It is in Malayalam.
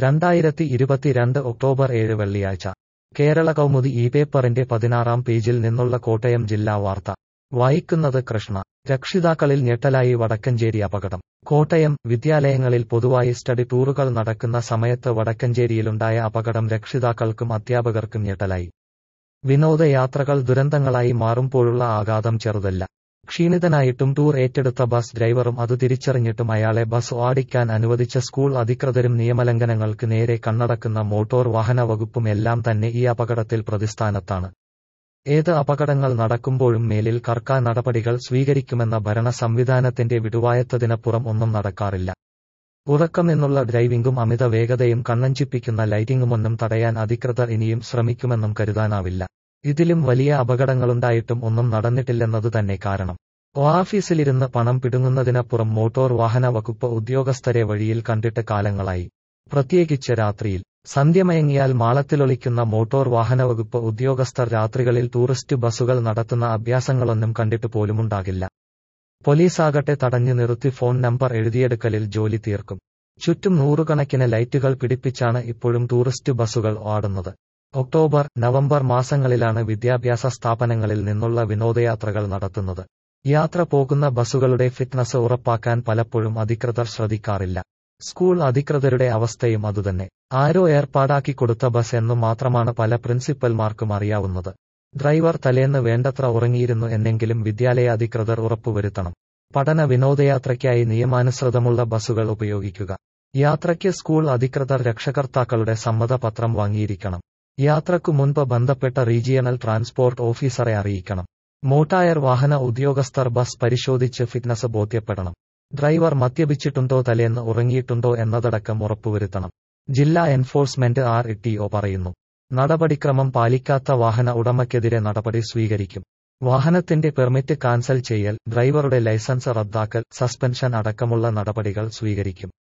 രണ്ടായിരത്തി ഇരുപത്തിരണ്ട് ഒക്ടോബർ ഏഴ് വെള്ളിയാഴ്ച കേരള കൗമുദി ഈ പേപ്പറിന്റെ പതിനാറാം പേജിൽ നിന്നുള്ള കോട്ടയം ജില്ലാ വാർത്ത വായിക്കുന്നത് കൃഷ്ണ രക്ഷിതാക്കളിൽ ഞെട്ടലായി വടക്കഞ്ചേരി അപകടം കോട്ടയം വിദ്യാലയങ്ങളിൽ പൊതുവായി സ്റ്റഡി ടൂറുകൾ നടക്കുന്ന സമയത്ത് വടക്കഞ്ചേരിയിലുണ്ടായ അപകടം രക്ഷിതാക്കൾക്കും അധ്യാപകർക്കും ഞെട്ടലായി വിനോദയാത്രകൾ ദുരന്തങ്ങളായി മാറുമ്പോഴുള്ള ആഘാതം ചെറുതല്ല ക്ഷീണിതനായിട്ടും ടൂർ ഏറ്റെടുത്ത ബസ് ഡ്രൈവറും അത് തിരിച്ചറിഞ്ഞിട്ടും അയാളെ ബസ് ഓടിക്കാൻ അനുവദിച്ച സ്കൂൾ അധികൃതരും നിയമലംഘനങ്ങൾക്ക് നേരെ കണ്ണടക്കുന്ന മോട്ടോർ വാഹന വകുപ്പും എല്ലാം തന്നെ ഈ അപകടത്തിൽ പ്രതിസ്ഥാനത്താണ് ഏത് അപകടങ്ങൾ നടക്കുമ്പോഴും മേലിൽ കർക്കാൻ നടപടികൾ സ്വീകരിക്കുമെന്ന ഭരണ സംവിധാനത്തിന്റെ വിടുവായത്തതിനപ്പുറം ഒന്നും നടക്കാറില്ല ഉറക്കം നിന്നുള്ള ഡ്രൈവിംഗും അമിത വേഗതയും കണ്ണഞ്ചിപ്പിക്കുന്ന ലൈറ്റിംഗുമൊന്നും തടയാൻ അധികൃതർ ഇനിയും ശ്രമിക്കുമെന്നും കരുതാനാവില്ല ഇതിലും വലിയ അപകടങ്ങളുണ്ടായിട്ടും ഒന്നും നടന്നിട്ടില്ലെന്നത് തന്നെ കാരണം ഓഫീസിലിരുന്ന് പണം പിടുങ്ങുന്നതിനപ്പുറം മോട്ടോർ വാഹന വകുപ്പ് ഉദ്യോഗസ്ഥരെ വഴിയിൽ കണ്ടിട്ട് കാലങ്ങളായി പ്രത്യേകിച്ച് രാത്രിയിൽ സന്ധ്യമയങ്ങിയാൽ മാളത്തിലൊളിക്കുന്ന മോട്ടോർ വാഹന വകുപ്പ് ഉദ്യോഗസ്ഥർ രാത്രികളിൽ ടൂറിസ്റ്റ് ബസ്സുകൾ നടത്തുന്ന അഭ്യാസങ്ങളൊന്നും കണ്ടിട്ട് പോലുമുണ്ടാകില്ല പോലീസാകട്ടെ തടഞ്ഞു നിർത്തി ഫോൺ നമ്പർ എഴുതിയെടുക്കലിൽ ജോലി തീർക്കും ചുറ്റും നൂറുകണക്കിന് ലൈറ്റുകൾ പിടിപ്പിച്ചാണ് ഇപ്പോഴും ടൂറിസ്റ്റ് ബസ്സുകൾ ഓടുന്നത് ഒക്ടോബർ നവംബർ മാസങ്ങളിലാണ് വിദ്യാഭ്യാസ സ്ഥാപനങ്ങളിൽ നിന്നുള്ള വിനോദയാത്രകൾ നടത്തുന്നത് യാത്ര പോകുന്ന ബസ്സുകളുടെ ഫിറ്റ്നസ് ഉറപ്പാക്കാൻ പലപ്പോഴും അധികൃതർ ശ്രദ്ധിക്കാറില്ല സ്കൂൾ അധികൃതരുടെ അവസ്ഥയും അതുതന്നെ ആരോ ഏർപ്പാടാക്കി കൊടുത്ത ബസ് എന്നു മാത്രമാണ് പല പ്രിൻസിപ്പൽമാർക്കും അറിയാവുന്നത് ഡ്രൈവർ തലേന്ന് വേണ്ടത്ര ഉറങ്ങിയിരുന്നു എന്നെങ്കിലും വിദ്യാലയ അധികൃതർ ഉറപ്പുവരുത്തണം പഠന വിനോദയാത്രയ്ക്കായി നിയമാനുസൃതമുള്ള ബസ്സുകൾ ഉപയോഗിക്കുക യാത്രയ്ക്ക് സ്കൂൾ അധികൃതർ രക്ഷകർത്താക്കളുടെ സമ്മതപത്രം വാങ്ങിയിരിക്കണം യാത്രയ്ക്കു മുൻപ് ബന്ധപ്പെട്ട റീജിയണൽ ട്രാൻസ്പോർട്ട് ഓഫീസറെ അറിയിക്കണം മോട്ടായർ വാഹന ഉദ്യോഗസ്ഥർ ബസ് പരിശോധിച്ച് ഫിറ്റ്നസ് ബോധ്യപ്പെടണം ഡ്രൈവർ മദ്യപിച്ചിട്ടുണ്ടോ തലേന്ന് ഉറങ്ങിയിട്ടുണ്ടോ എന്നതടക്കം ഉറപ്പുവരുത്തണം ജില്ലാ എൻഫോഴ്സ്മെന്റ് ആർ ഇ പറയുന്നു നടപടിക്രമം പാലിക്കാത്ത വാഹന ഉടമയ്ക്കെതിരെ നടപടി സ്വീകരിക്കും വാഹനത്തിന്റെ പെർമിറ്റ് കാൻസൽ ചെയ്യൽ ഡ്രൈവറുടെ ലൈസൻസ് റദ്ദാക്കൽ സസ്പെൻഷൻ അടക്കമുള്ള നടപടികൾ സ്വീകരിക്കും